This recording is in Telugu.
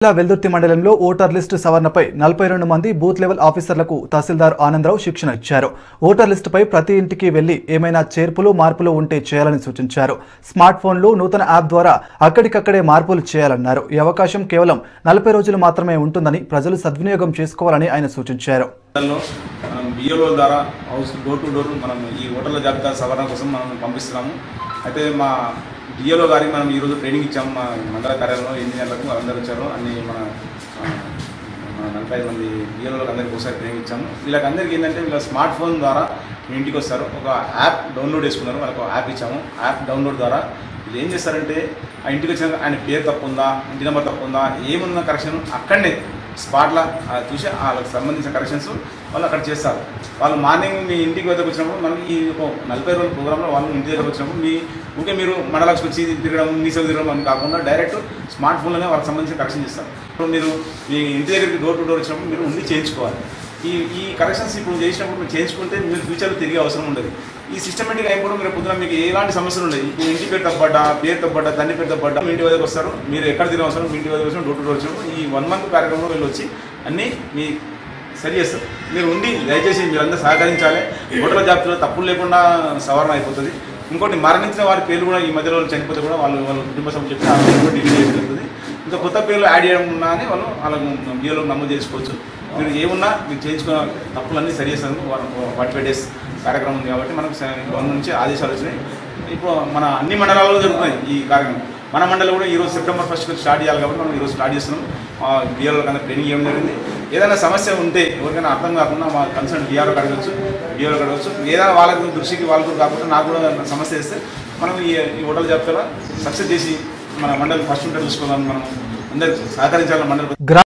జిల్లా వెల్దుర్తి మండలంలో ఓటర్ లిస్టు సవరణపై నలభై రెండు మంది బూత్ లెవెల్ ఆఫీసర్లకు తహసీల్దార్ ఆనందరావు శిక్షణ ఇచ్చారు ఓటర్ లిస్టుపై ప్రతి ఇంటికి వెళ్లి ఏమైనా చేర్పులు మార్పులు ఉంటే చేయాలని సూచించారు స్మార్ట్ ఫోన్లు నూతన యాప్ ద్వారా అక్కడికక్కడే మార్పులు చేయాలన్నారు ఈ అవకాశం కేవలం నలభై రోజులు మాత్రమే ఉంటుందని ప్రజలు సద్వినియోగం చేసుకోవాలని ఆయన సూచించారు లో మనం బిఏఓ ద్వారా హౌస్ డోర్ టు డోర్ మనం ఈ ఓటర్ల జాబితా సవరణ కోసం మనం పంపిస్తున్నాము అయితే మా బిఏఓ గారికి మనం ఈరోజు ట్రైనింగ్ ఇచ్చాము మా మండల కార్యాలయంలో ఎన్ని గంటలకు వాళ్ళందరూ వచ్చారు అన్ని మన ఆ, మన నలభై ఐదు మంది బిఏఓలకు అందరికీ ఒకసారి ట్రైనింగ్ ఇచ్చాము వీళ్ళకి అందరికీ ఏంటంటే వీళ్ళ స్మార్ట్ ఫోన్ ద్వారా మీ ఇంటికి వస్తారు ఒక యాప్ డౌన్లోడ్ చేసుకున్నారు వాళ్ళకి ఒక యాప్ ఇచ్చాము యాప్ డౌన్లోడ్ ద్వారా వీళ్ళు ఏం చేస్తారంటే ఆ ఇంటికి వచ్చిన ఆయన పేరు తప్పు ఉందా ఇంటి నెంబర్ తప్పు ఉందా ఏముందా కరెక్షన్ అక్కడనే స్పాట్లో చూసి వాళ్ళకి సంబంధించిన కరెక్షన్స్ వాళ్ళు అక్కడ చేస్తారు వాళ్ళు మార్నింగ్ మీ ఇంటికి వద్దకు వచ్చినప్పుడు మనకి ఈ ఒక నలభై రోజుల ప్రోగ్రాంలో వాళ్ళు ఇంటి దగ్గర వచ్చినప్పుడు మీ ఊకే మీరు మండలానికి వచ్చి తిరగడం మీ సేవ తిరగడం అని కాకుండా డైరెక్ట్ స్మార్ట్ ఫోన్లోనే వాళ్ళకి సంబంధించిన కరెక్షన్ చేస్తారు ఇప్పుడు మీరు మీ ఇంటి దగ్గరికి డోర్ టు డోర్ వచ్చినప్పుడు మీరు ఉండి చేయించుకోవాలి ఈ ఈ కరెక్షన్స్ ఇప్పుడు చేసినప్పుడు మీరు చేయించుకుంటే మీరు ఫ్యూచర్లో తిరిగే అవసరం ఉండదు ఈ సిస్టమేటిక్ అయినప్పుడు మీరు పొద్దున మీకు ఎలాంటి సమస్యలు ఉండదు ఇప్పుడు ఇంటి పేరు తప్పడ్డా పేరు తప్పడ్డా తండ్రి పేరు తప్పడ్డా మీ ఇంటి వద్దకు వస్తారు మీరు ఎక్కడ తిరిగి అవసరం మీ ఇంటి వద్దకు వచ్చిన డోర్ టు డోర్ వచ్చినప్పుడు ఈ వన్ మంత్ కార్యక్రమంలో వీళ్ళు వచ్చి అన్నీ మీ సరి చేస్తారు మీరు ఉండి దయచేసి మీరందరూ సహకరించాలి ఓటర్ల జాబితాలో తప్పులు లేకుండా సవరణ అయిపోతుంది ఇంకోటి మరణించిన వారి పేర్లు కూడా ఈ మధ్యలో చనిపోతే కూడా వాళ్ళు వాళ్ళ కుటుంబ సభ్యులు చెప్పి ఆ పేరు కూడా డిలీట్ చేయడం జరుగుతుంది ఇంకా కొత్త పేర్లు యాడ్ చేయడం ఉన్నా అని వాళ్ళు వాళ్ళకు బిఏలో నమోదు చేసుకోవచ్చు మీరు ఏమున్నా మీరు చేయించుకున్న తప్పులన్నీ సరి చేసేందుకు ఫార్టీ ఫైవ్ డేస్ కార్యక్రమం ఉంది కాబట్టి మనకు స- గవర్నమెంట్ నుంచి ఆదేశాలు వచ్చినాయి ఇప్పుడు మన అన్ని మండలాల్లో జరుగుతున్నాయి ఈ కార్యక్రమం మన మండలం కూడా ఈరోజు సెప్టెంబర్ ఫస్ట్ స్టార్ట్ చేయాలి కాబట్టి మనం ఈరోజు స్టార్ట్ చేస్తున్నాం బిఆర్ఓ కన్నా ట్రైనింగ్ ఇవ్వడం జరిగింది ఏదైనా సమస్య ఉంటే ఎవరికైనా అర్థం కాకుండా మా కన్సర్న్ బీఆర్ఓ అడగచ్చు బీఆర్ఓ అడగచ్చు ఏదైనా వాళ్ళకు దృష్టికి వాళ్ళకు కాకుండా నాకు కూడా సమస్య ఇస్తే మనం ఈ ఈ హోటల్ జాబితాలో సక్సెస్ చేసి మన మండలి ఫస్ట్ ఉంటే చూసుకోవాలని మనం అందరికి సహకరించాలని మండలి గ్రా